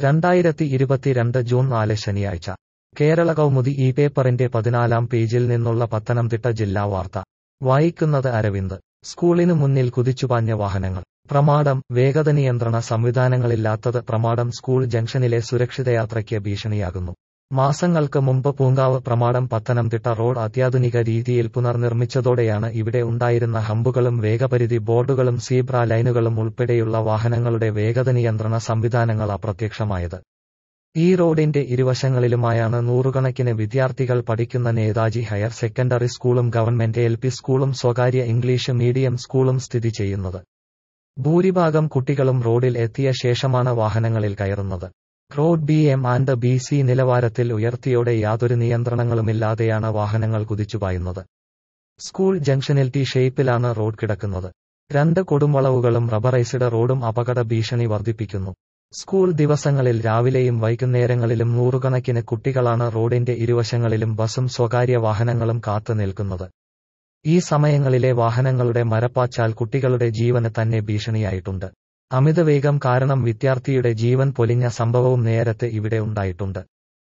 രണ്ടായിരത്തി ഇരുപത്തിരണ്ട് ജൂൺ നാല് ശനിയാഴ്ച കേരള കൗമുദി ഈ പേപ്പറിന്റെ പതിനാലാം പേജിൽ നിന്നുള്ള പത്തനംതിട്ട ജില്ലാ വാർത്ത വായിക്കുന്നത് അരവിന്ദ് സ്കൂളിനു മുന്നിൽ കുതിച്ചുപാഞ്ഞ വാഹനങ്ങൾ പ്രമാടം വേഗത നിയന്ത്രണ സംവിധാനങ്ങളില്ലാത്തത് പ്രമാടം സ്കൂൾ ജംഗ്ഷനിലെ സുരക്ഷിതയാത്രയ്ക്ക് ഭീഷണിയാകുന്നു മാസങ്ങൾക്ക് മുമ്പ് പൂങ്കാവ് പ്രമാടം പത്തനംതിട്ട റോഡ് അത്യാധുനിക രീതിയിൽ പുനർനിർമ്മിച്ചതോടെയാണ് ഇവിടെ ഉണ്ടായിരുന്ന ഹമ്പുകളും വേഗപരിധി ബോർഡുകളും സീബ്ര ലൈനുകളും ഉൾപ്പെടെയുള്ള വാഹനങ്ങളുടെ വേഗത നിയന്ത്രണ സംവിധാനങ്ങൾ അപ്രത്യക്ഷമായത് ഈ റോഡിന്റെ ഇരുവശങ്ങളിലുമായാണ് നൂറുകണക്കിന് വിദ്യാർത്ഥികൾ പഠിക്കുന്ന നേതാജി ഹയർ സെക്കൻഡറി സ്കൂളും ഗവൺമെന്റ് എൽ സ്കൂളും സ്വകാര്യ ഇംഗ്ലീഷ് മീഡിയം സ്കൂളും സ്ഥിതി ചെയ്യുന്നത് ഭൂരിഭാഗം കുട്ടികളും റോഡിൽ എത്തിയ ശേഷമാണ് വാഹനങ്ങളിൽ കയറുന്നത് road B M and B C നിലവാരത്തിൽ ഉയർത്തിയോടെ യാതൊരു നിയന്ത്രണങ്ങളുമില്ലാതെയാണ് വാഹനങ്ങൾ കുതിച്ചുപായുന്നത് സ്കൂൾ ജംഗ്ഷനിൽ ടി ഷേപ്പിലാണ് റോഡ് കിടക്കുന്നത് രണ്ട് കൊടുംവളവുകളും റബ്ബറൈസ്ഡ് റോഡും അപകട ഭീഷണി വർദ്ധിപ്പിക്കുന്നു സ്കൂൾ ദിവസങ്ങളിൽ രാവിലെയും വൈകുന്നേരങ്ങളിലും നൂറുകണക്കിന് കുട്ടികളാണ് റോഡിന്റെ ഇരുവശങ്ങളിലും ബസും സ്വകാര്യ വാഹനങ്ങളും കാത്തു നിൽക്കുന്നത് ഈ സമയങ്ങളിലെ വാഹനങ്ങളുടെ മരപ്പാച്ചാൽ കുട്ടികളുടെ ജീവന് തന്നെ ഭീഷണിയായിട്ടുണ്ട് അമിതവേഗം കാരണം വിദ്യാർത്ഥിയുടെ ജീവൻ പൊലിഞ്ഞ സംഭവവും നേരത്തെ ഇവിടെ ഉണ്ടായിട്ടുണ്ട്